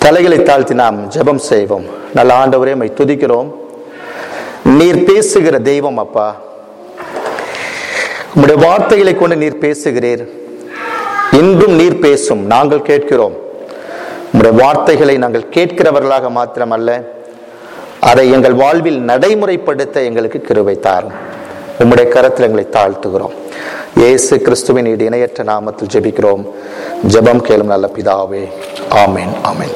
தலைகளை தாழ்த்தி நாம் ஜெபம் செய்வோம் நல்ல ஆண்டவரே மை துதிக்கிறோம் நீர் பேசுகிற தெய்வம் அப்பா உம்முடைய வார்த்தைகளை கொண்டு நீர் பேசுகிறீர் இன்றும் நீர் பேசும் நாங்கள் கேட்கிறோம் உம்முடைய வார்த்தைகளை நாங்கள் கேட்கிறவர்களாக மாத்திரமல்ல அதை எங்கள் வாழ்வில் நடைமுறைப்படுத்த எங்களுக்கு கிருபை தாரும் உம்முடைய கரத்தில் எங்களை தாழ்த்துகிறோம் இயேசு கிறிஸ்துவின் ஈடு இணையற்ற நாமத்தில் ஜெபிக்கிறோம் ஜெபம் கேளும் நல்ல பிதாவே ஆமென் ஆமென்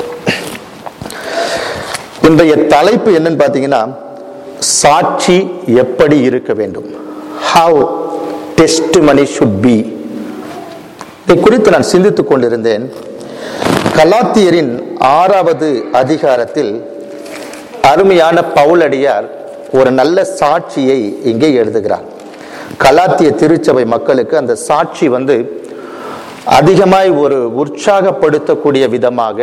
இன்றைய தலைப்பு என்னன்னு பார்த்தீங்கன்னா சாட்சி எப்படி இருக்க வேண்டும் how testimony should be இதை குறித்து நான் சிந்தித்துக் கொண்டிருந்தேன் கலாத்தியரின் ஆறாவது அதிகாரத்தில் அருமையான பவுலடியார் ஒரு நல்ல சாட்சியை இங்கே எழுதுகிறார் கலாத்திய திருச்சபை மக்களுக்கு அந்த சாட்சி வந்து அதிகமாய் ஒரு உற்சாகப்படுத்தக்கூடிய விதமாக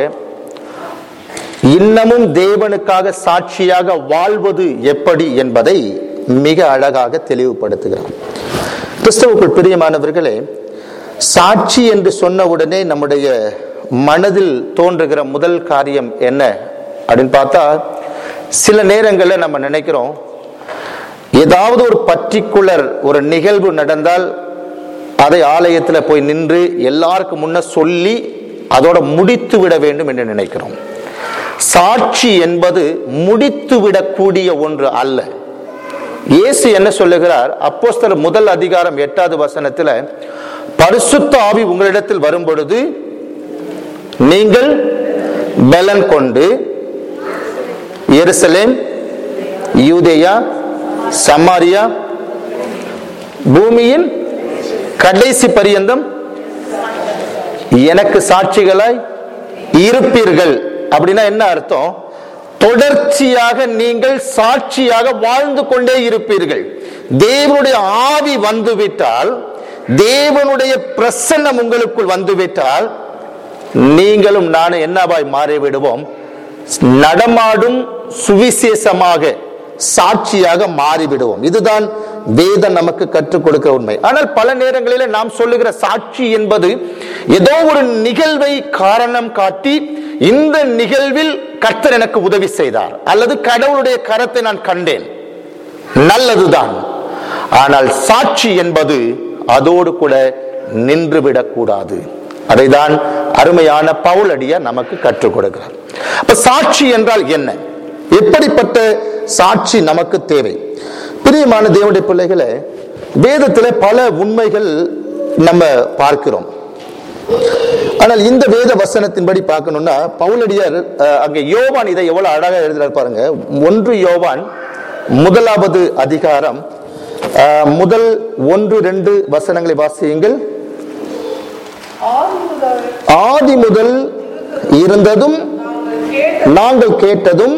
இன்னமும் தேவனுக்காக சாட்சியாக வாழ்வது எப்படி என்பதை மிக அழகாக தெளிவுபடுத்துகிறார் கிறிஸ்தவுக்குள் பிரியமானவர்களே சாட்சி என்று சொன்ன உடனே நம்முடைய மனதில் தோன்றுகிற முதல் காரியம் என்ன அப்படின்னு பார்த்தா சில நேரங்களில் நம்ம நினைக்கிறோம் ஏதாவது ஒரு பர்டிகுலர் ஒரு நிகழ்வு நடந்தால் அதை ஆலயத்தில் போய் நின்று எல்லாருக்கும் முன்ன சொல்லி அதோட முடித்து விட வேண்டும் என்று நினைக்கிறோம் சாட்சி என்பது முடித்து விடக்கூடிய ஒன்று அல்ல இயேசு என்ன சொல்லுகிறார் அப்போஸ்தலர் முதல் அதிகாரம் எட்டாவது வசனத்துல பரிசுத்த ஆவி உங்களிடத்தில் வரும் பொழுது நீங்கள் பலன் கொண்டு எருசலேம் யூதேயா சமாரியா பூமியின் கடைசி பரியந்தம் எனக்கு சாட்சிகளாய் இருப்பீர்கள் அப்படின்னா என்ன அர்த்தம் தொடர்ச்சியாக நீங்கள் சாட்சியாக வாழ்ந்து கொண்டே இருப்பீர்கள் தேவனுடைய ஆவி வந்துவிட்டால் தேவனுடைய பிரசன்னம் உங்களுக்குள் வந்துவிட்டால் நீங்களும் நானும் என்னவாய் மாறிவிடுவோம் நடமாடும் சுவிசேஷமாக சாட்சியாக மாறிவிடுவோம் இதுதான் வேதம் நமக்கு கற்றுக் கொடுக்கிற உண்மை ஆனால் பல நேரங்களில் நாம் சொல்லுகிற சாட்சி என்பது ஏதோ ஒரு நிகழ்வை காரணம் காட்டி இந்த நிகழ்வில் கர்த்தர் எனக்கு உதவி செய்தார் அல்லது கடவுளுடைய கரத்தை நான் கண்டேன் நல்லதுதான் ஆனால் சாட்சி என்பது அதோடு கூட நின்றுவிடக் கூடாது அதைதான் அருமையான பவுலடியா நமக்கு கற்றுக் கொடுக்கிறார் அப்ப சாட்சி என்றால் என்ன எப்படிப்பட்ட சாட்சி நமக்கு தேவை பிரியமான தேவனுடைய பிள்ளைகளை வேதத்துல பல உண்மைகள் நம்ம பார்க்கிறோம் ஆனால் இந்த வேத வசனத்தின்படி பார்க்கணும்னா பவுலடியார் அஹ், அங்க யோவான் இதை எவ்வளவு அழகா எழுதுறாரு பாருங்க ஒன்று யோவான் முதலாவது அதிகாரம் அஹ், முதல் ஒன்று ரெண்டு வசனங்களை வாசியுங்கள் ஆதி முதல் ஆதி முதல் இருந்ததும் நாங்கள் கேட்ட நாங்கள் கேட்டதும்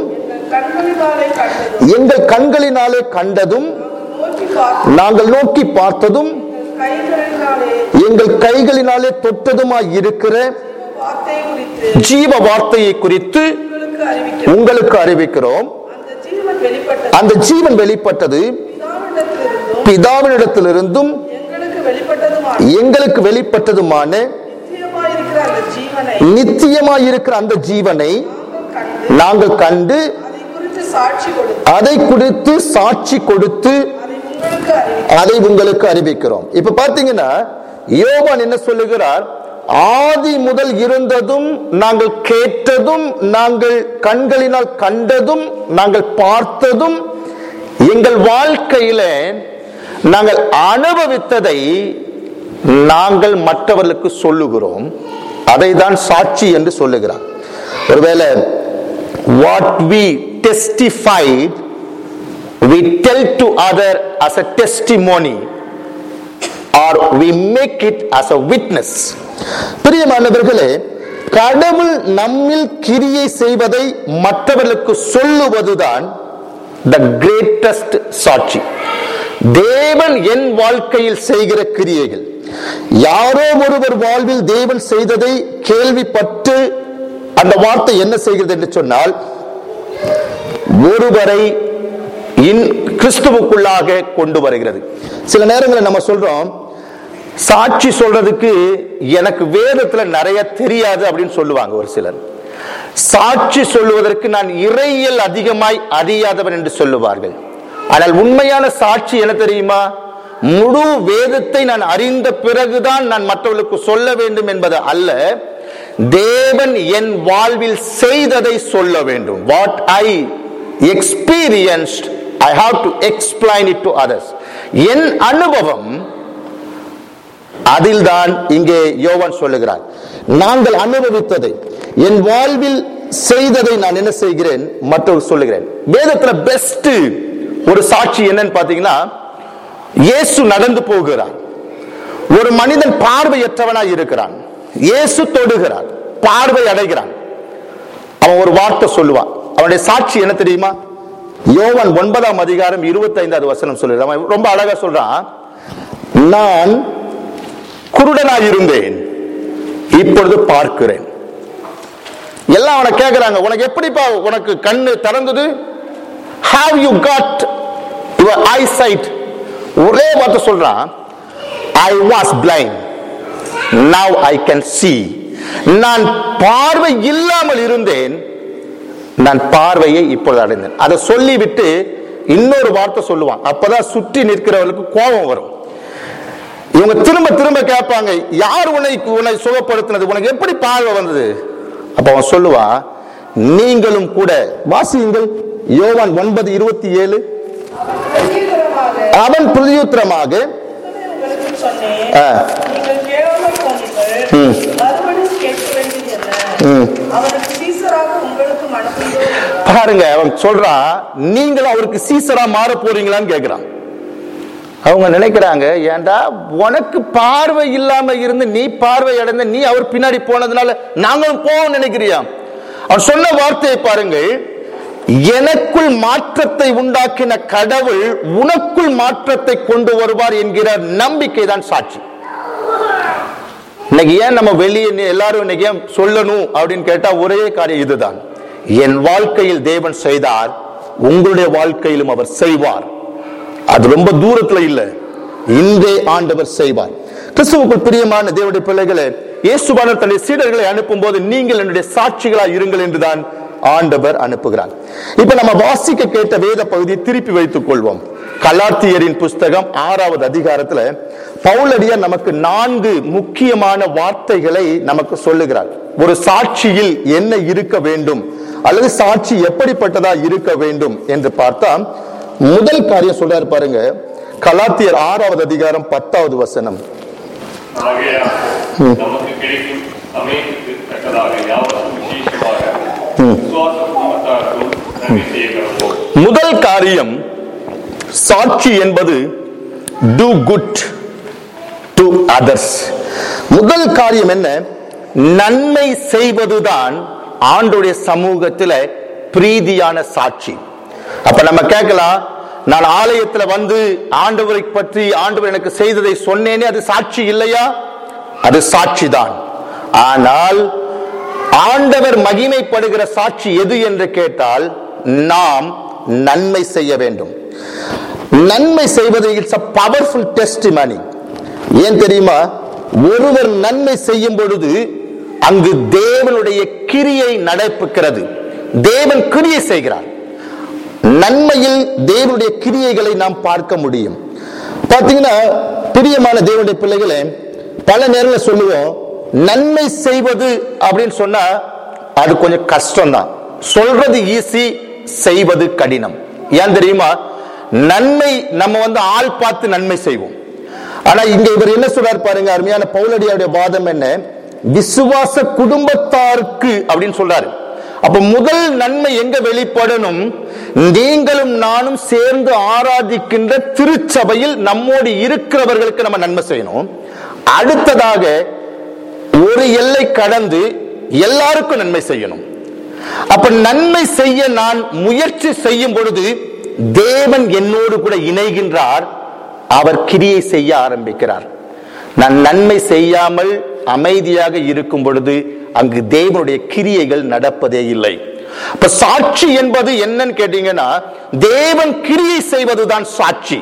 எங்கள் கண்களினாலே கண்டதும் எங்கள் கண்களினாலே கண்டதும் நோக்கி பார்த்த நாங்கள் நோக்கி பார்த்ததும் கைகளினாலே எங்கள் கைகளினாலே தொட்டதுமாய் இருக்கிற வார்த்தை குறித்து ஜீவ வார்த்தையை குறித்து உங்களுக்கு அறிவிக்கிறோம் உங்களுக்கு அறிவிக்கிறோம் அந்த ஜீவன் வெளிப்பட்டது அந்த ஜீவன் வெளிப்பட்டது பிதாவிடத்திலிருந்தும் பிதாவினிடத்திலிருந்தும் எங்களுக்கு வெளிப்பட்டதுமான எங்களுக்கு வெளிப்பட்டதுமான நிச்சயமாயிருக்கிற அந்த ஜீவனை நித்தியமாயிருக்கிற அந்த ஜீவனை நாங்கள் கண்டு நாங்கள் கண்டு அதை குறித்து சாட்சி கொடுத்து அதை குறித்து சாட்சி கொடுத்து அதை அதை உங்களுக்கு அறிவிக்கிறோம் உங்களுக்கு அறிவிக்கிறோம் இப்ப பாத்தீங்கன்னா யோவான் என்ன சொல்லுகிறார் ஆதி முதல் இருந்ததும் நாங்கள் கேட்டதும் நாங்கள் கண்களினால் கண்டதும் நாங்கள் பார்த்ததும் எங்கள் வாழ்க்கையில நாங்கள் அனுபவித்ததை நாங்கள் மற்றவர்களுக்கு சொல்லுகிறோம் அதை தான் சாட்சி என்று சொல்லுகிறார் ஒருவேளை what we testified we tell to other as a testimony or we make it as a witness பிரியமானவர்களே கடவுள் நம்மில் கிரியை செய்வதை மற்றவர்களுக்கு சொல்லுவதுதான் த கிரேட்டஸ்ட் சாட்சி தேவன் என் வாழ்க்கையில் செய்கிற கிரியைகள் யாரோ ஒருவர் வாழ்வில் தேவன் செய்ததை கேள்விப்பட்டு அந்த வார்த்தை என்ன செய்கிறது என்று சொன்னால் ஒருவரை இன் கிறிஸ்துவுக்குள்ளாக கொண்டு வருகிறது சில நேரங்களில் நம்ம சொல்றோம் சாட்சி சொல்றதுக்கு எனக்கு வேதத்துல நிறைய தெரியாது அப்படின்னு சொல்லுவாங்க ஒரு சிலர் சாட்சி சொல்லுவதற்கு நான் இறையியல் அதிகமாய் அறியாதவன் என்று சொல்லுவார்கள் ஆனால் உண்மையான சாட்சி என்ன தெரியுமா முழு வேதத்தை நான் அறிந்த பிறகுதான் நான் மற்றவர்களுக்கு சொல்ல வேண்டும் என்பது அல்ல தேவன் என் வாழ்வில் செய்ததை சொல்ல வேண்டும் what I experienced I have to explain it to others என் அனுபவம் அதில்தான் இங்கே யோவான் சொல்லுகிறார் நாங்கள் அனுபவித்ததை என் வாழ்வில் செய்ததை நான் என்ன செய்கிறேன் மற்றவர் சொல்லுகிறேன் வேதத்துல பெஸ்ட் ஒரு சாட்சி என்னன்னு பாத்தீங்கன்னா இயேசு நடந்து போகிறார் ஒரு மனிதன் பார்வையற்றவனாய் இருக்கிறான் இயேசு தொடுகிறார் பார்வை அடைகிறான் அவன் ஒரு வார்த்தை சொல்லுவான் அவனுடைய சாட்சி என்ன தெரியுமா யோவான் ஒன்பதாம் அதிகாரம் இருபத்தி ஐந்தாவது வசனம் சொல்லுறான் அவன் ரொம்ப அழகா சொல்றான் நான் குருடனாய் இருந்தேன் இப்பொழுது பார்க்கிறேன் எல்லாம் அவனை கேக்குறாங்க உனக்கு எப்படிப்பா உனக்கு கண்ணு திறந்தது have you got your eye sight ஒரே வார்த்தை சொல்றான் I was blind now I can see நான் பார்வை இல்லாமல் இருந்தேன் நான் பார்வையை இப்பொழுது அடைந்தேன் அதை சொல்லிவிட்டு இன்னொரு வார்த்தை சொல்லுவான் அப்பதான் சுற்றி நிற்கிறவர்களுக்கு கோபம் வரும் இவங்க திரும்ப திரும்ப கேட்பாங்க யார் உன்னை உன்னை சுகப்படுத்தினது உனக்கு எப்படி பார்வை வந்தது அப்ப அவன் சொல்லுவான் நீங்களும் கூட வாசியுங்கள் யோவான் ஒன்பது இருபத்தி ஏழு பிரதியுத்தரமாக அவன் பிரதியுத்தரமாக உங்களுக்கு சொன்னேன் ஆ, நீங்கள் கேளாமல் போனீர்கள் ம். மறுபடியும் கேட்க வேண்டியது என்ன ம். அவனுக்கு சீசராக உங்களுக்கு மனசுண்டோ பாருங்க அவன் சொல்றான் நீங்களும் அவருக்கு சீசரா மாற போறீங்களான்னு கேக்குறான் அவங்க நினைக்கிறாங்க ஏன்டா உனக்கு பார்வை இல்லாம இருந்து நீ பார்வை அடைந்த நீ அவர் பின்னாடி போனதுனால நாங்களும் போவோம் நினைக்கிறியா அவன் சொன்ன வார்த்தையை பாருங்கள் எனக்குள் மாற்றத்தை உண்டாக்கின கடவுள் உனக்குள் மாற்றத்தை கொண்டு வருவார் என்கிற நம்பிக்கை தான் சாட்சி இன்னைக்கு ஏன் நம்ம வெளியே நீ- எல்லாரும் இன்னைக்கு ஏன் சொல்லணும் அப்படின்னு கேட்டா ஒரே காரியம் இதுதான் என் வாழ்க்கையில் தேவன் செய்தார் உங்களுடைய வாழ்க்கையிலும் அவர் செய்வார் அது ரொம்ப தூரத்துல இல்ல இன்றே ஆண்டவர் செய்வார் கிறிஸ்துவுக்குள் பிரியமான தேவனுடைய பிள்ளைகளே இயேசுவான தன்னுடைய சீடர்களை அனுப்பும் போது நீங்கள் என்னுடைய சாட்சிகளா இருங்கள் என்றுதான் ஆண்டவர் அனுப்புகிறார் இப்ப நம்ம வாசிக்க கேட்ட வேத பகுதியை திருப்பி வைத்துக் கொள்வோம் கலாத்தியரின் புஸ்தகம் ஆறாவது அதிகாரத்துல பவுலடியார் நமக்கு நான்கு முக்கியமான வார்த்தைகளை நமக்கு சொல்லுகிறார் ஒரு சாட்சியில் என்ன இருக்க வேண்டும் அல்லது சாட்சி எப்படிப்பட்டதா இருக்க வேண்டும் என்று பார்த்தா முதல் காரியம் சொல்றாரு பாருங்க கலாத்தியர் ஆறாவது அதிகாரம் பத்தாவது வசனம் ஆகையால் நமக்கு கிடைக்கும் அமைப்புக்கு தக்கதாக யாவரும் விசேஷமாக விசுவாச குடும்பத்தாருக்கும் நன்மை செய்ய கடவோம் முதல் காரியம் சாட்சி என்பது டு குட் டு அதர்ஸ் முதல் காரியம் என்ன நன்மை செய்வதுதான் ஆண்டுடைய சமூகத்துல பிரீதியான சாட்சி அப்ப நம்ம கேட்கலாம் நான் ஆலயத்துல வந்து ஆண்டவரை பற்றி ஆண்டவர் எனக்கு செய்ததை சொன்னேனே அது சாட்சி இல்லையா அது சாட்சி தான் ஆனால் ஆண்டவர் மகிமைப்படுகிற சாட்சி எது என்று கேட்டால் நாம் நன்மை செய்ய வேண்டும் நன்மை செய்வது இட்ஸ் அ பவர்ஃபுல் டெஸ்ட் ஏன் தெரியுமா ஒருவர் நன்மை செய்யும் பொழுது அங்கு தேவனுடைய கிரியை நடைபெறுகிறது தேவன் கிரியை செய்கிறார் நன்மையில் தேவனுடைய கிரியைகளை நாம் பார்க்க முடியும் பாத்தீங்கன்னா பிரியமான தேவனுடைய பிள்ளைகளே பல நேரங்களில் சொல்லுவோம் நன்மை செய்வது அப்படின்னு சொன்னா அது கொஞ்சம் கஷ்டம்தான் சொல்றது ஈஸி செய்வது கடினம் ஏன் தெரியுமா நன்மை நம்ம வந்து ஆள் பார்த்து நன்மை செய்வோம் ஆனா இங்க இவர் என்ன சொல்றாரு பாருங்க அருமையான பவுலடியாருடைய வாதம் என்ன விசுவாச குடும்பத்தாருக்கு அப்படின்னு சொல்றாரு அப்ப முதல் நன்மை எங்க வெளிப்படணும் நீங்களும் நானும் சேர்ந்து ஆராதிக்கின்ற திருச்சபையில் நம்மோடு இருக்கிறவர்களுக்கு நம்ம நன்மை செய்யணும் அடுத்ததாக ஒரு எல்லை கடந்து எல்லாருக்கும் நன்மை செய்யணும் அப்ப நன்மை செய்ய நான் முயற்சி செய்யும் பொழுது தேவன் என்னோடு கூட இணைகின்றார் அவர் கிரியை செய்ய ஆரம்பிக்கிறார் நான் நன்மை செய்யாமல் அமைதியாக இருக்கும் பொழுது அங்கு தேவனுடைய கிரியைகள் நடப்பதே இல்லை இப்ப சாட்சி என்பது என்னன்னு கேட்டீங்கன்னா தேவன் கிரியை செய்வதுதான் சாட்சி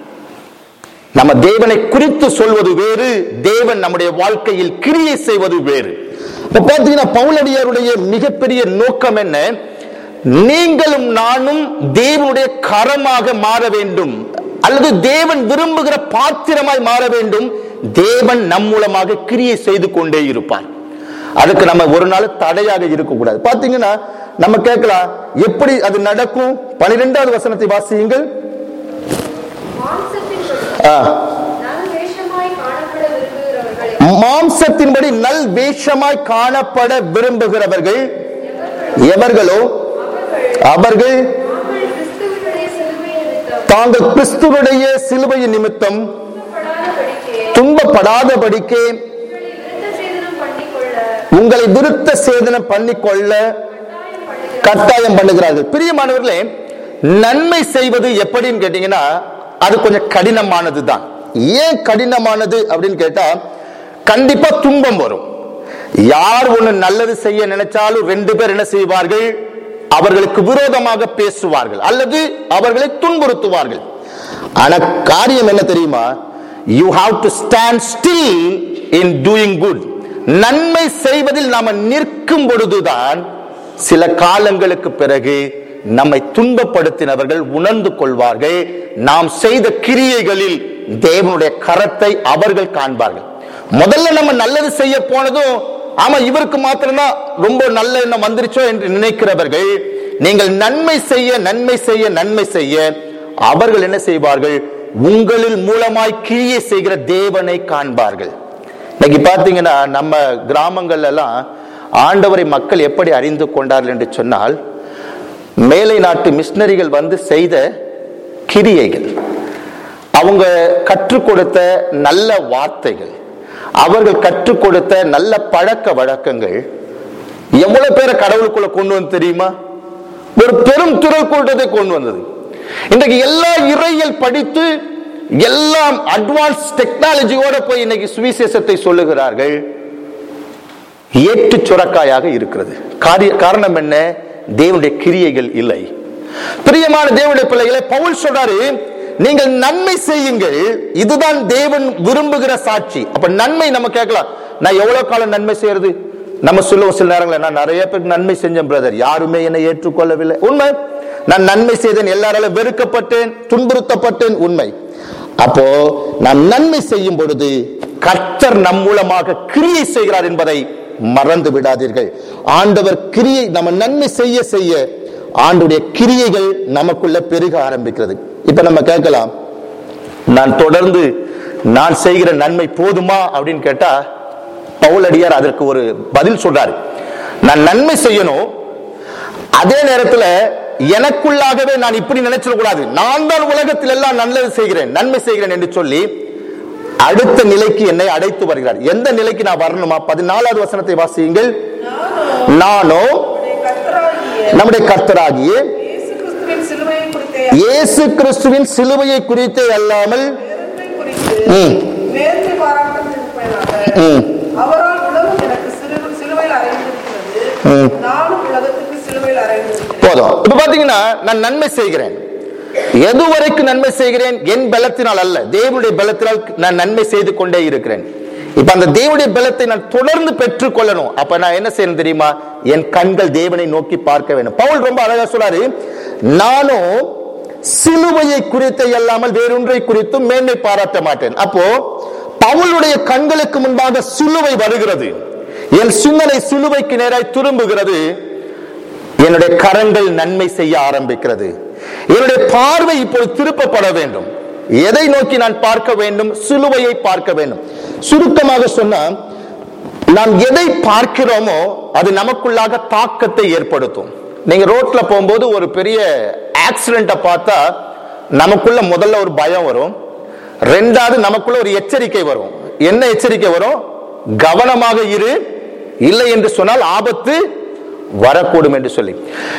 நம்ம தேவனை குறித்து சொல்வது வேறு தேவன் நம்முடைய வாழ்க்கையில் கிரியை செய்வது வேறு இப்ப பாத்தீங்கன்னா பவுலடியாருடைய மிகப்பெரிய நோக்கம் என்ன நீங்களும் நானும் தேவனுடைய கரமாக மாற வேண்டும் அல்லது தேவன் விரும்புகிற பாத்திரமாய் மாற வேண்டும் தேவன் நம் மூலமாக கிரியை செய்து கொண்டே இருப்பார் அதுக்கு நம்ம ஒரு நாள் தடையாக இருக்கக்கூடாது பாத்தீங்கன்னா நம்ம கேட்கலாம் எப்படி அது நடக்கும் பனிரெண்டாவது வசனத்தை வாசியுங்கள் மாம்சத்தின்படி ஆ. நல்வேஷமாய் காணப்பட விரும்புகிறவர்களை மாம்சத்தின்படி நல் வேஷமாய் காணப்பட விரும்புகிறவர்கள் எவர்களோ அவர்கள் நாங்கள் கிறிஸ்துவினுடைய சிலுவை நிமித்தம் தாங்கள் கிறிஸ்துவுடைய சிலுவையின் நிமித்தம் துன்பப்படாதபடிக்கு துன்பப்படாதபடிக்கு உங்களை விருத்த சேதனம் பண்ணிக்கொள்ள உங்களை விருத்த சேதனம் பண்ணிக்கொள்ள கட்டாயம் பண்ணுகிறார்கள் பிரியமானவர்களே நன்மை செய்வது எப்படின்னு கேட்டீங்கன்னா அது கொஞ்சம் கடினமானது தான் ஏன் கடினமானது அப்படின்னு கேட்டா கண்டிப்பா துன்பம் வரும் யார் ஒண்ணு நல்லது செய்ய நினைச்சாலும் ரெண்டு பேர் என்ன செய்வார்கள் அவர்களுக்கு விரோதமாக பேசுவார்கள் அல்லது அவர்களை துன்புறுத்துவார்கள் ஆனா காரியம் என்ன தெரியுமா you have to stand still in doing good நன்மை செய்வதில் நாம நிற்கும் பொழுதுதான் சில காலங்களுக்கு பிறகு நம்மை துன்பப்படுத்தினவர்கள் உணர்ந்து கொள்வார்கள் நாம் செய்த கிரியைகளில் தேவனுடைய கரத்தை அவர்கள் காண்பார்கள் முதல்ல நம்ம நல்லது செய்ய போனதும் ஆமா இவருக்கு மாத்திரம்தான் ரொம்ப நல்ல எண்ணம் வந்துருச்சோ என்று நினைக்கிறவர்கள் நீங்கள் நன்மை செய்ய நன்மை செய்ய நன்மை செய்ய அவர்கள் என்ன செய்வார்கள் உங்களில் மூலமாய் கிரியை செய்கிற தேவனை காண்பார்கள் இன்னைக்கு பாத்தீங்கன்னா நம்ம கிராமங்கள்ல எல்லாம் ஆண்டவரை மக்கள் எப்படி அறிந்து கொண்டார்கள் என்று சொன்னால் மேலை நாட்டு மிஷினரிகள் வந்து செய்த கிரியைகள் அவங்க கற்றுக் கொடுத்த நல்ல வார்த்தைகள் அவர்கள் கற்றுக் கொடுத்த நல்ல பழக்க வழக்கங்கள் எவ்வளவு பேரை கடவுளுக்குள்ள கொண்டு வந்து தெரியுமா ஒரு பெரும் துறல் கூட்டத்தை கொண்டு வந்தது இன்றைக்கு எல்லா இறையல் படித்து எல்லாம் அட்வான்ஸ் டெக்னாலஜியோட போய் இன்னைக்கு சுவிசேஷத்தை சொல்லுகிறார்கள் ஏட்டு சுரக்காயாக இருக்கிறது காரிய காரணம் என்ன தேவனுடைய கிரியைகள் இல்லை பிரியமான தேவனுடைய பிள்ளைகளை பவுல் சொல்றாரு நீங்கள் நன்மை செய்யுங்கள் இதுதான் தேவன் விரும்புகிற சாட்சி அப்ப நன்மை நம்ம கேட்கலாம் நான் எவ்வளவு காலம் நன்மை செய்யறது நம்ம சொல்லுவோம் சில நேரங்களில் நான் நிறைய பேருக்கு நன்மை செஞ்சேன் பிரதர் யாருமே என்னை ஏற்றுக்கொள்ளவில்லை உண்மை நான் நன்மை செய்தேன் எல்லாராலும் வெறுக்கப்பட்டேன் துன்புறுத்தப்பட்டேன் உண்மை அப்போ நாம் நன்மை செய்யும் பொழுது கர்த்தர் நம் மூலமாக கிரியை செய்கிறார் என்பதை மறந்து விடாதீர்கள் ஆண்டவர் கிரியை நம்ம நன்மை செய்ய செய்ய ஆண்டுடைய கிரியைகள் நமக்குள்ள பெருக ஆரம்பிக்கிறது இப்ப நம்ம கேட்கலாம் நான் தொடர்ந்து நான் செய்கிற நன்மை போதுமா அப்படின்னு கேட்டா பவுலடியார் அதற்கு ஒரு பதில் சொல்றாரு நான் நன்மை செய்யணும் அதே நேரத்துல எனக்குள்ளாகவே நான் இப்படி நினைச்சிட கூடாது நான் தான் உலகத்தில் எல்லாம் நல்லது செய்கிறேன் நன்மை செய்கிறேன் என்று சொல்லி அடுத்த நிலைக்கு என்னை அடைத்து வருகிறார் எந்த நிலைக்கு நான் வரணுமா பதினாலாவது வசனத்தை வாசியுங்கள் நானோ கர்த்தராகிய நம்முடைய கர்த்தராகிய இயேசு கிறிஸ்துவின் சிலுவையை குறித்தே இயேசு கிறிஸ்துவின் சிலுவையை குறித்தே அல்லாமல் நேரத்தை குறித்து ம், நேர்மை பாராட்டுவதற்காக ம், அவரால் உலகம் எனக்கு சிறு- சிலுவையில் அறைந்திருக்கிறது ம். நானும் உலகத்துக்கு சிலுவையில் அறைந்திருக்கிறேன் போதும் இப்ப பாத்தீங்கன்னா நான் நன்மை செய்கிறேன் எது வரைக்கும் நன்மை செய்கிறேன் என் பலத்தினால் அல்ல தேவனுடைய பலத்தினால் நான் நன்மை செய்து கொண்டே இருக்கிறேன் இப்ப அந்த தேவனுடைய பலத்தை நான் தொடர்ந்து பெற்றுக் கொள்ளணும் அப்ப நான் என்ன செய்யணும் தெரியுமா என் கண்கள் தேவனை நோக்கி பார்க்க வேண்டும் பவுல் ரொம்ப அழகா சொல்றாரு நானும் சிலுவையை குறித்து அல்லாமல் வேறொன்றை குறித்தும் மேன்மை பாராட்ட மாட்டேன் அப்போ பவுலுடைய கண்களுக்கு முன்பாக சிலுவை வருகிறது என் சிந்தனை சிலுவைக்கு நேராய் திரும்புகிறது என்னுடைய கரங்கள் நன்மை செய்ய ஆரம்பிக்கிறது என்னுடைய பார்வை இப்போது திருப்பப்பட வேண்டும் எதை நோக்கி நான் பார்க்க வேண்டும் சிலுவையை பார்க்க வேண்டும் சுருக்கமாக சொன்னா நாம் எதை பார்க்கிறோமோ அது நமக்குள்ளாக தாக்கத்தை ஏற்படுத்தும் நீங்க ரோட்ல போகும்போது ஒரு பெரிய ஆக்சிடென்ட்டை பார்த்தா நமக்குள்ள முதல்ல ஒரு பயம் வரும் ரெண்டாவது நமக்குள்ள ஒரு எச்சரிக்கை வரும் என்ன எச்சரிக்கை வரும் கவனமாக இரு இல்லை என்று சொன்னால் ஆபத்து வரக்கூடும் என்று சொல்லி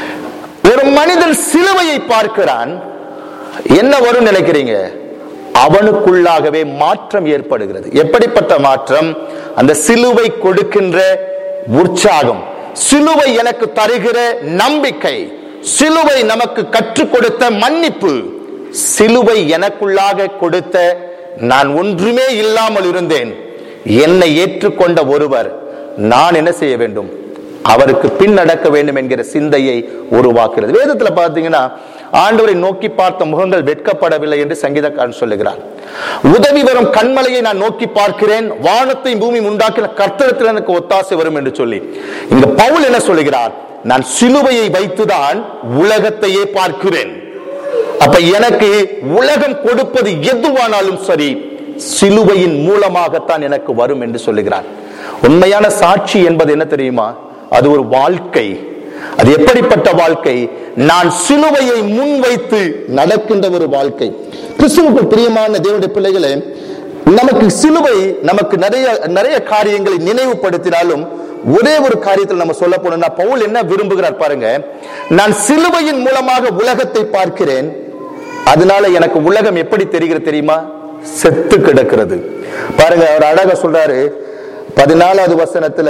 ஒரு மனிதன் சிலுவையை பார்க்கிறான் என்ன வரும் நினைக்கிறீங்க அவனுக்குள்ளாகவே மாற்றம் ஏற்படுகிறது எப்படிப்பட்ட மாற்றம் அந்த சிலுவை கொடுக்கின்ற உற்சாகம் சிலுவை எனக்கு தருகிற நம்பிக்கை சிலுவை நமக்கு கற்றுக் கொடுத்த மன்னிப்பு சிலுவை எனக்குள்ளாக கொடுத்த நான் ஒன்றுமே இல்லாமல் இருந்தேன் என்னை ஏற்றுக்கொண்ட ஒருவர் நான் என்ன செய்ய வேண்டும் அவருக்கு பின் நடக்க வேண்டும் என்கிற சிந்தையை உருவாக்குகிறது வேதத்துல பாத்தீங்கன்னா ஆண்டவரை நோக்கி பார்த்த முகங்கள் வெட்கப்படவில்லை என்று சங்கீதக்காரன் சொல்லுகிறார் உதவி வரும் கண்மலையை நான் நோக்கி பார்க்கிறேன் வானத்தை பூமி உண்டாக்கின கர்த்தரத்தில் எனக்கு ஒத்தாசை வரும் என்று சொல்லி இங்க பவுல் என்ன சொல்லுகிறார் நான் சிலுவையை வைத்துதான் உலகத்தையே பார்க்கிறேன் அப்ப எனக்கு உலகம் கொடுப்பது எதுவானாலும் சரி சிலுவையின் மூலமாகத்தான் எனக்கு வரும் என்று சொல்லுகிறார் உண்மையான சாட்சி என்பது என்ன தெரியுமா அது ஒரு வாழ்க்கை அது எப்படிப்பட்ட வாழ்க்கை நான் சிலுவையை முன்வைத்து நடக்கின்ற ஒரு வாழ்க்கை கிறிஸ்துவுக்கு பிரியமான தேவனுடைய பிள்ளைகளே நமக்கு சிலுவை நமக்கு நிறைய நிறைய காரியங்களை நினைவுபடுத்தினாலும் ஒரே ஒரு காரியத்தில் நம்ம சொல்ல போனோம்னா பவுல் என்ன விரும்புகிறார் பாருங்க நான் சிலுவையின் மூலமாக உலகத்தை பார்க்கிறேன் அதனால எனக்கு உலகம் எப்படி தெரிகிறது தெரியுமா செத்து கிடக்கிறது பாருங்க அவர் அழகா சொல்றாரு பதினாலாவது வசனத்துல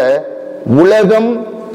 உலகம்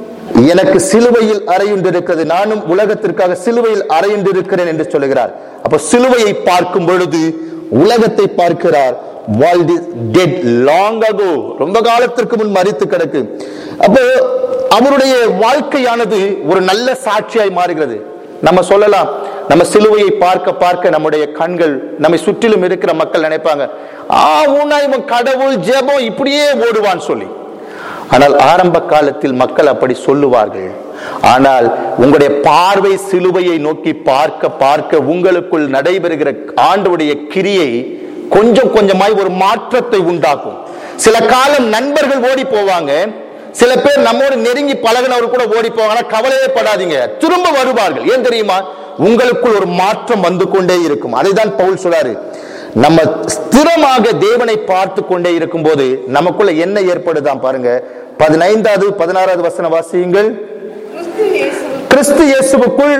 எனக்கு சிலுவையில் அறையுண்டிருக்கிறது நானும் உலகத்திற்காக சிலுவையில் அறையுண்டிருக்கிறேன் என்று சொல்லுகிறார் அப்ப சிலுவையை பார்க்கும் பொழுது உலகத்தை பார்க்கிறார் world is dead long ago ரொம்ப காலத்திற்கு முன் மறித்து கிடக்கு அப்போ அவருடைய வாழ்க்கையானது ஒரு நல்ல சாட்சியாய் மாறுகிறது நம்ம சொல்லலாம் நம்ம சிலுவையை பார்க்க பார்க்க நம்முடைய கண்கள் நம்மை சுற்றிலும் இருக்கிற மக்கள் நினைப்பாங்க ஆ ஊனா இவன் கடவுள் ஜெபம் இப்படியே ஓடுவான்னு சொல்லி ஆனால் ஆரம்ப காலத்தில் மக்கள் அப்படி சொல்லுவார்கள் ஆனால் உங்களுடைய பார்வை சிலுவையை நோக்கி பார்க்க பார்க்க உங்களுக்குள் நடைபெறுகிற ஆண்டவுடைய கிரியை கொஞ்சம் கொஞ்சமாய் ஒரு மாற்றத்தை உண்டாக்கும் சில காலம் நண்பர்கள் ஓடி போவாங்க சில பேர் நம்மோடு நெருங்கி பழகினவர் கூட ஓடி போவாங்க கவலையே படாதீங்க திரும்ப வருவார்கள் ஏன் தெரியுமா உங்களுக்குள் ஒரு மாற்றம் வந்து கொண்டே இருக்கும் அதை தான் பவுல் சொல்றாரு நம்ம ஸ்திரமாக தேவனை பார்த்து கொண்டே இருக்கும் போது நமக்குள்ள என்ன ஏற்படுதான் பாருங்க பதினைந்தாவது பதினாறாவது வசன வாசியுங்கள் கிறிஸ்து இயேசு கிறிஸ்து இயேசுவுக்குள்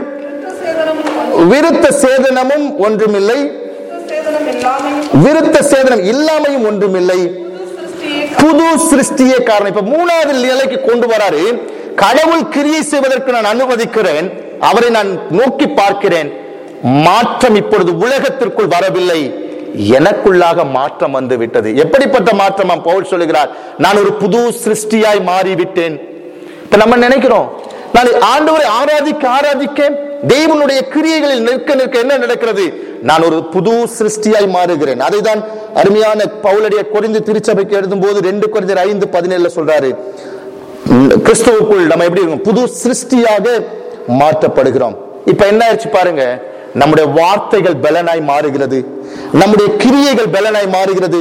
விருத்த சேதனமும் விருத்த சேதனமும் ஒன்றுமில்லை விருத்த சேதனம் இல்லாமையும் விருத்த சேதனம் இல்லாமையும் ஒன்றுமில்லை புது சிருஷ்டியை புது சிருஷ்டியே காரணம் இப்ப மூணாவது நிலைக்கு கொண்டு வராரு கடவுள் கிரியை செய்வதற்கு நான் அனுமதிக்கிறேன் அவரை நான் நோக்கி பார்க்கிறேன் மாற்றம் இப்பொழுது உலகத்திற்குள் வரவில்லை எனக்குள்ளாக மாற்றம் வந்து விட்டது எப்படிப்பட்ட மாற்றம் பவுல் சொல்லுகிறார் நான் ஒரு புது சிருஷ்டியாய் மாறிவிட்டேன் இப்ப நம்ம நினைக்கிறோம் நான் ஆண்டவரை ஆராதிக்க ஆராதிக்க தேவனுடைய கிரியைகளில் நிற்க நிற்க என்ன நடக்கிறது நான் ஒரு புது சிருஷ்டியாய் மாறுகிறேன் அதை தான் அருமையான பவுலடைய குறைந்து திருச்சபைக்கு எழுதும் போது ரெண்டு குறைந்தர் ஐந்து பதினேழுல சொல்றாரு உம், கிறிஸ்துவுக்குள் நம்ம எப்படி இருக்கோம் புது சிருஷ்டியாக மாற்றப்படுகிறோம் இப்ப என்ன ஆயிடுச்சு பாருங்க நம்முடைய வார்த்தைகள் பலனாய் மாறுகிறது நம்முடைய கிரியைகள் பலனாய் மாறுகிறது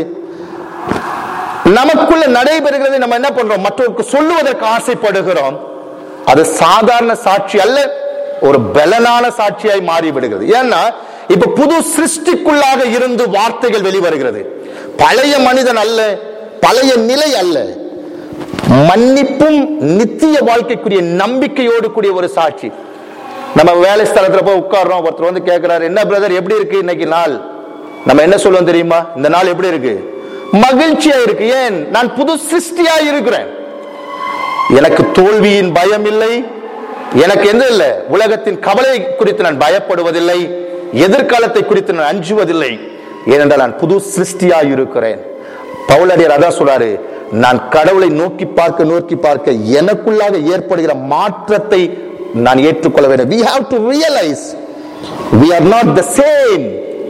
நமக்குள்ள நடைபெறுகிறது நம்ம என்ன பண்றோம் மற்றவருக்கு சொல்லுவதற்கு ஆசைப்படுகிறோம் அது சாதாரண சாட்சி அல்ல ஒரு பலனான சாட்சியாய் மாறி விடுகிறது ஏன்னா இப்ப புது சிருஷ்டிக்குள்ளாக இருந்து வார்த்தைகள் வெளிவருகிறது பழைய மனிதன் அல்ல பழைய நிலை அல்ல மன்னிப்பும் நித்திய வாழ்க்கைக்குரிய நம்பிக்கையோடு கூடிய ஒரு சாட்சி நம்ம வேலை ஸ்தலத்துல போய் உட்கார்றோம் ஒருத்தர் வந்து கேட்கிறாரு என்ன பிரதர் எப்படி இருக்கு இன்னைக்கு நாள் நம்ம என்ன சொல்லுவோம் தெரியுமா இந்த நாள் எப்படி இருக்கு மகிழ்ச்சியா இருக்கு ஏன் நான் புது சிருஷ்டியா இருக்கிறேன் எனக்கு தோல்வியின் பயம் இல்லை எனக்கு எந்த இல்ல உலகத்தின் கவலை குறித்து நான் பயப்படுவதில்லை எதிர்காலத்தை குறித்து நான் அஞ்சுவதில்லை ஏனென்றால் நான் புது சிருஷ்டியா இருக்கிறேன் பவுலடியார் அதான் சொல்றாரு நான் கடவுளை நோக்கி பார்க்க நோக்கி பார்க்க எனக்குள்ளாக ஏற்படுகிற மாற்றத்தை நான் ஏற்றுக்கொள்ள வேண்டும் we have to realize we are not the same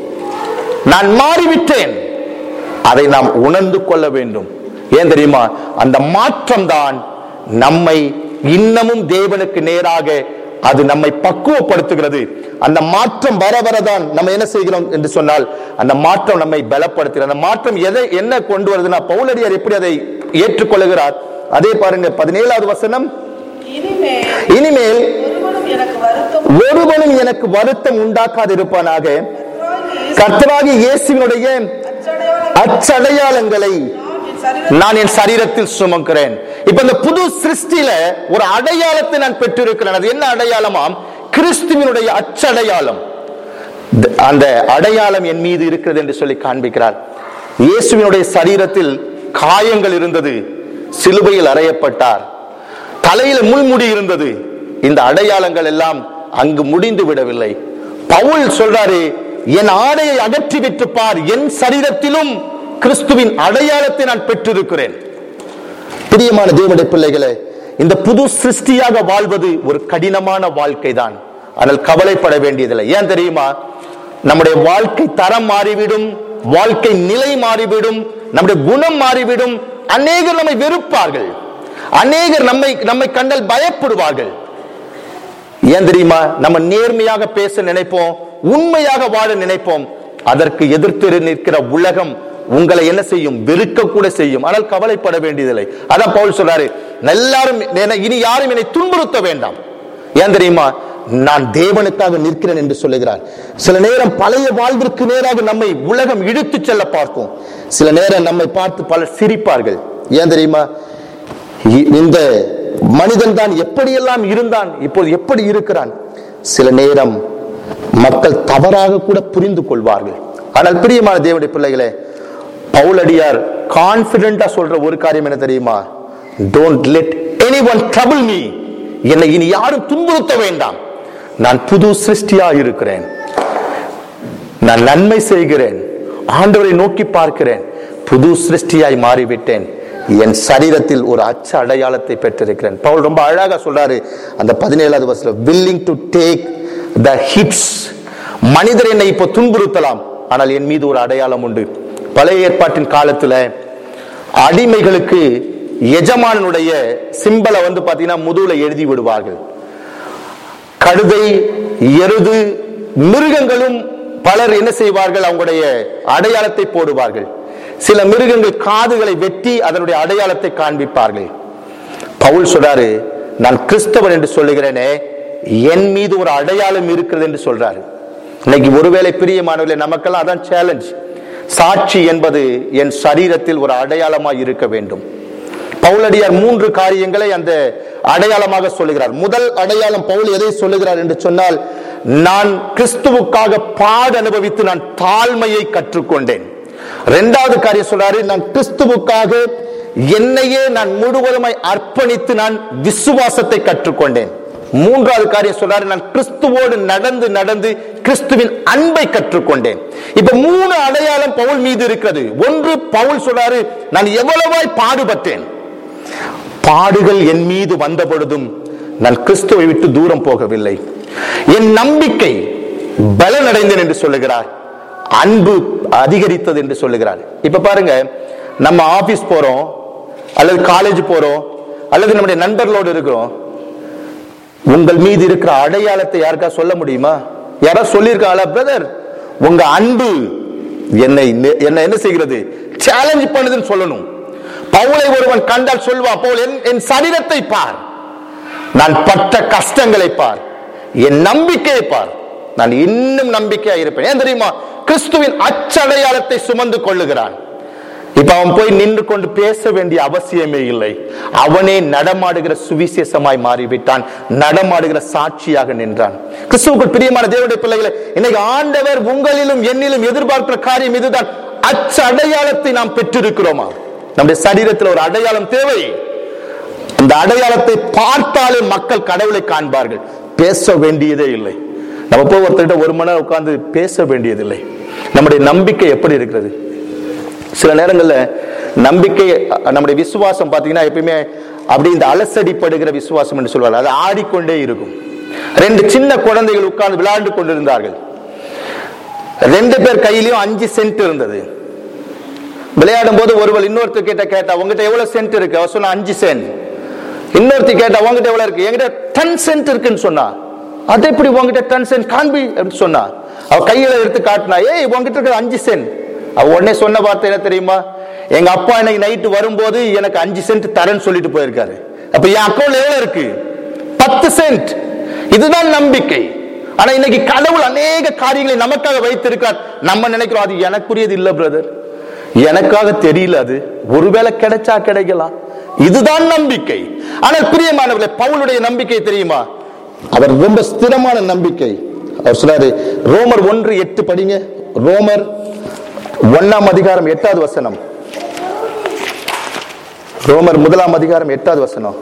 நான் மாறிவிட்டேன் அதை நாம் உணர்ந்து கொள்ள வேண்டும் ஏன் தெரியுமா அந்த மாற்றம் தான் நம்மை இன்னமும் தேவனுக்கு நேராக அது நம்மை பக்குவப்படுத்துகிறது அந்த மாற்றம் வர வரதான் நம்ம என்ன செய்கிறோம் என்று சொன்னால் அந்த மாற்றம் நம்மை பலப்படுத்துகிறது அந்த மாற்றம் எதை என்ன கொண்டு வருதுன்னா பவுலடியார் எப்படி அதை ஏற்றுக்கொள்கிறார் அதே பாருங்க பதினேழாவது வசனம் இனிமேல் இனிமேல் ஒருவனும் எனக்கு வருத்தம் ஒருவனும் எனக்கு வருத்தம் உண்டாக்காதிருப்பானாக கர்த்தராகிய இயேசு கர்த்தராகிய இயேசுவினுடைய அச்சடையாளம் அச்சடையாளங்களை நாம் என் சரீரத்தில் நான் என் சரீரத்தில் சுமக்கிறேன் இப்ப இந்த புது சிருஷ்டியில ஒரு அடையாளத்தை நான் பெற்றிருக்கிறேன் அது என்ன அடையாளமாம் கிறிஸ்துவினுடைய அச்சடையாளம் த- அந்த அடையாளம் என் மீது இருக்கிறது என்று சொல்லி காண்பிக்கிறார் இயேசுவினுடைய சரீரத்தில் காயங்கள் இருந்தது சிலுவையில் அறையப்பட்டார் தலையில முள்முடி இருந்தது இந்த அடையாளங்கள் எல்லாம் அங்கு முடிந்து விடவில்லை பவுல் சொல்றாரு என் ஆடையை அகற்றி விட்டு பார் என் சரீரத்திலும் கிறிஸ்துவின் அடையாளத்தை நான் பெற்றிருக்கிறேன் பிரியமான தேவனுடைய பிள்ளைகளே இந்த புது சிருஷ்டியாக வாழ்வது ஒரு கடினமான வாழ்க்கை தான் ஆனால் கவலைப்பட வேண்டியதில்லை ஏன் தெரியுமா நம்முடைய வாழ்க்கை தரம் மாறிவிடும் வாழ்க்கை நிலை மாறிவிடும் நம்முடைய குணம் மாறிவிடும் அநேகர் நம்மை வெறுப்பார்கள் அநேகர் நம்மை நம்மை கண்டால் பயப்படுவார்கள் ஏன் தெரியுமா நம்ம நேர்மையாக பேச நினைப்போம் உண்மையாக வாழ நினைப்போம் அதற்கு எதிர்த்து நிற்கிற உலகம் உங்களை என்ன செய்யும் வெறுக்க கூட செய்யும் ஆனால் கவலைப்பட வேண்டியதில்லை அதான் பவுல் சொல்றாரு எல்லாரும் என்னை- இனி யாரும் என்னை துன்புறுத்த வேண்டாம் ஏன் தெரியுமா நான் தேவனுக்காக நிற்கிறேன் என்று சொல்லுகிறார் சில நேரம் பழைய வாழ்விற்கு நேராக நம்மை உலகம் இழுத்து செல்ல பார்க்கும் சில நேரம் நம்மை பார்த்து பலர் சிரிப்பார்கள் ஏன் தெரியுமா இ- இந்த மனிதன் தான் எப்படியெல்லாம் இருந்தான் இப்போது எப்படி இருக்கிறான் சில நேரம் மக்கள் தவறாக கூட புரிந்து கொள்வார்கள் ஆனால் பிரியமான தேவனுடைய பிள்ளைகளே பவுலடியார் கான்பிடண்டா சொல்ற ஒரு காரியம் என்ன தெரியுமா don't let anyone trouble me என்னை இனி யாரும் துன்புறுத்த வேண்டாம் நான் புது சிருஷ்டியா இருக்கிறேன் நான் நன்மை செய்கிறேன் ஆண்டவரை நோக்கி பார்க்கிறேன் புது சிருஷ்டியாய் மாறிவிட்டேன் என் சரீரத்தில் ஒரு அச்ச அடையாளத்தை பெற்றிருக்கிறேன் பவுல் ரொம்ப அழகா சொல்றாரு அந்த பதினேழாவது வருஷத்துல willing to take the hits மனிதர் என்னை இப்போ துன்புறுத்தலாம் ஆனால் என் மீது ஒரு அடையாளம் உண்டு பழைய ஏற்பாட்டின் காலத்துல அடிமைகளுக்கு எஜமானனுடைய சிம்பலை வந்து பாத்தீங்கன்னா முதுகுல எழுதி விடுவார்கள் கழுதை எருது மிருகங்களும் பலர் என்ன செய்வார்கள் அவங்களுடைய அடையாளத்தை போடுவார்கள் சில மிருகங்கள் காதுகளை வெட்டி அதனுடைய அடையாளத்தை காண்பிப்பார்கள் பவுல் சொல்றாரு நான் கிறிஸ்தவர் என்று சொல்லுகிறேனே என் மீது ஒரு அடையாளம் இருக்கிறது என்று சொல்றாரு இன்னைக்கு ஒருவேளை பிரியமானவர்களே நமக்கெல்லாம் அதான் சேலஞ்ச் சாட்சி என்பது என் சரீரத்தில் ஒரு அடையாளமாய் இருக்க வேண்டும் பவுலடியார் மூன்று காரியங்களை அந்த அடையாளமாக சொல்லுகிறார் முதல் அடையாளம் பவுல் எதை சொல்லுகிறார் என்று சொன்னால் நான் கிறிஸ்துவுக்காக பாடு அனுபவித்து நான் தாழ்மையை கற்றுக்கொண்டேன் இரண்டாவது காரியம் சொல்றாரு நான் கிறிஸ்துவுக்காக என்னையே நான் முழுவதுமாய் அர்ப்பணித்து நான் விசுவாசத்தை கற்றுக்கொண்டேன் மூன்றாவது காரியம் சொல்றாரு நான் கிறிஸ்துவோடு நடந்து நடந்து கிறிஸ்துவின் அன்பை கற்றுக்கொண்டேன் இப்ப மூணு அடையாளம் பவுல் மீது இருக்கிறது ஒன்று பவுல் சொல்றாரு நான் எவ்வளவாய் பாடுபட்டேன் பாடுகள் என் மீது வந்த பொழுதும் நான் கிறிஸ்துவை விட்டு தூரம் போகவில்லை என் நம்பிக்கை பலனடைந்தேன் என்று சொல்லுகிறார் அன்பு அதிகரித்தது என்று சொல்லுகிறார் இப்ப பாருங்க நம்ம ஆபீஸ் போறோம் அல்லது காலேஜ் போறோம் அல்லது நம்முடைய நண்பர்களோடு இருக்கிறோம் உங்கள் மீது இருக்கிற அடையாளத்தை யாருக்கா சொல்ல முடியுமா யாரா சொல்லியிருக்காங்களா பிரதர் உங்க அன்பு என்னை என்ன என்ன செய்கிறது சேலஞ்ச் பண்ணுதுன்னு சொல்லணும் பவுலை ஒருவன் கண்டால் சொல்வான் பவுல் என் என் சரீரத்தை பார் நான் பட்ட கஷ்டங்களை பார் என் நம்பிக்கையை பார் நான் இன்னும் நம்பிக்கையா இருப்பேன் ஏன் தெரியுமா கிறிஸ்துவின் அச்சடையாளத்தை சுமந்து கொள்ளுகிறான் இப்ப அவன் போய் நின்று கொண்டு பேச வேண்டிய அவசியமே இல்லை அவனே நடமாடுகிற சுவிசேஷமாய் மாறிவிட்டான் நடமாடுகிற சாட்சியாக நின்றான் கிறிஸ்துவுக்குள் பிரியமான தேவனுடைய பிள்ளைகளை இன்னைக்கு ஆண்டவர் உங்களிலும் என்னிலும் எதிர்பார்க்கிற காரியம் இதுதான் அச்சடையாளத்தை நாம் பெற்றிருக்கிறோமா நம்முடைய சரீரத்தில் ஒரு அடையாளம் தேவை இந்த அடையாளத்தை பார்த்தாலே மக்கள் கடவுளை காண்பார்கள் பேச வேண்டியதே இல்லை நம்ம போய் ஒருத்தர்கிட்ட ஒரு மணி நேரம் உட்கார்ந்து பேச வேண்டியதில்லை நம்முடைய நம்பிக்கை எப்படி இருக்கிறது சில நேரங்கள்ல நம்பிக்கை அஹ், நம்முடைய விசுவாசம் பாத்தீங்கன்னா எப்பயுமே அப்படி இந்த அலசடிப்படுகிற விசுவாசம் என்று சொல்வார்கள் அது ஆடிக்கொண்டே இருக்கும் ரெண்டு சின்ன குழந்தைகள் உட்கார்ந்து விளையாண்டு கொண்டிருந்தார்கள் ரெண்டு பேர் கையிலயும் அஞ்சு சென்ட் இருந்தது விளையாடும் போது ஒருவர் இன்னொருத்தர் கிட்ட கேட்டா உங்ககிட்ட எவ்வளவு சென்ட் இருக்கு அவர் சொன்னா அஞ்சு சென்ட் இன்னொருத்தி கேட்டா உங்ககிட்ட எவ்வளவு இருக்கு என்கிட்ட டென் சென்ட் இருக்குன்னு சொன்னா அது எப்படி உங்ககிட்ட டென் சென்ட் காண்பி அப்படின்னு சொன்னா அவ கையில எடுத்து காட்டினா ஏய் உங்ககிட்ட இருக்கிற அஞ்சு சென்ட் அவ உடனே சொன்ன வார்த்தை என்ன தெரியுமா எங்க அப்பா இன்னைக்கு நைட்டு வரும்போது எனக்கு அஞ்சு சென்ட் தரேன்னு சொல்லிட்டு போயிருக்காரு அப்ப என் அக்கௌண்ட்ல எவ்வளவு இருக்கு பத்து சென்ட் இதுதான் நம்பிக்கை ஆனா இன்னைக்கு கடவுள் அநேக காரியங்களை நமக்காக வைத்திருக்கார் நம்ம நினைக்கிறோம் அது எனக்குரியது இல்ல பிரதர் எனக்காக தெரியல அது ஒருவேளை கிடைச்சா கிடைக்கலாம் இதுதான் நம்பிக்கை ஆனால் பிரியமானவர்களே பவுலுடைய நம்பிக்கை தெரியுமா அவர் ரொம்ப ஸ்திரமான நம்பிக்கை அவர் சொல்றாரு ரோமர் ஒன்று எட்டு படிங்க ரோமர் ஒன்னாம் அதிகாரம் எட்டாவது வசனம் ரோமர் முதலாம் அதிகாரம் எட்டாவது வசனம்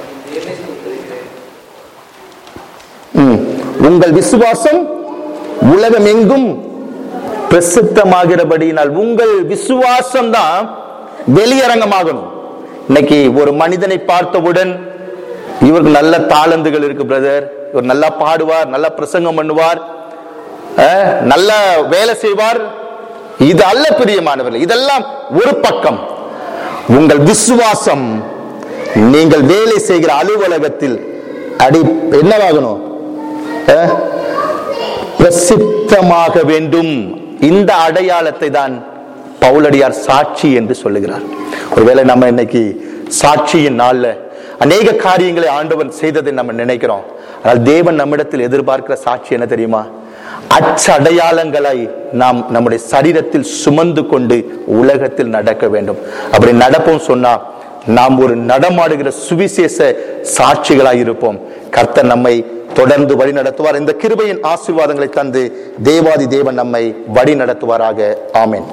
ம். உங்கள் விசுவாசம் உலகம் எங்கும் பிரசித்தமாகிறபடியினால் உங்கள் விசுவாசம் தான் வெளியரங்கமாகணும் இன்னைக்கு ஒரு மனிதனை பார்த்தவுடன் இவருக்கு நல்ல தாளந்துகள் இருக்கு பிரதர் இவர் நல்லா பாடுவார் நல்லா பிரசங்கம் பண்ணுவார் அஹ், நல்லா வேலை செய்வார் இது அல்ல பிரியமானவர்கள் இதெல்லாம் ஒரு பக்கம் உங்கள் விசுவாசம் நீங்கள் வேலை செய்கிற அலுவலகத்தில் அடி என்னவாகணும் அஹ், பிரசித்தமாக வேண்டும் இந்த அடையாளத்தை தான் பவுலடியார் சாட்சி என்று சொல்லுகிறார் ஒருவேளை நம்ம இன்னைக்கு சாட்சியின் நாள்ல அநேக காரியங்களை ஆண்டவன் செய்ததை நம்ம நினைக்கிறோம் ஆனால் தேவன் நம்மிடத்தில் எதிர்பார்க்கிற சாட்சி என்ன தெரியுமா அச்சடையாளங்களை நாம் நம்முடைய சரீரத்தில் சுமந்து கொண்டு உலகத்தில் நடக்க வேண்டும் அப்படி நடப்போம் சொன்னா நாம் ஒரு நடமாடுகிற சுவிசேஷ சாட்சிகளாய் இருப்போம் கர்த்தர் நம்மை தொடர்ந்து வழி நடத்துவார் இந்த கிருபையின் ஆசீர்வாதங்களை தந்து தேவாதி தேவன் நம்மை வழி நடத்துவாராக ஆமென்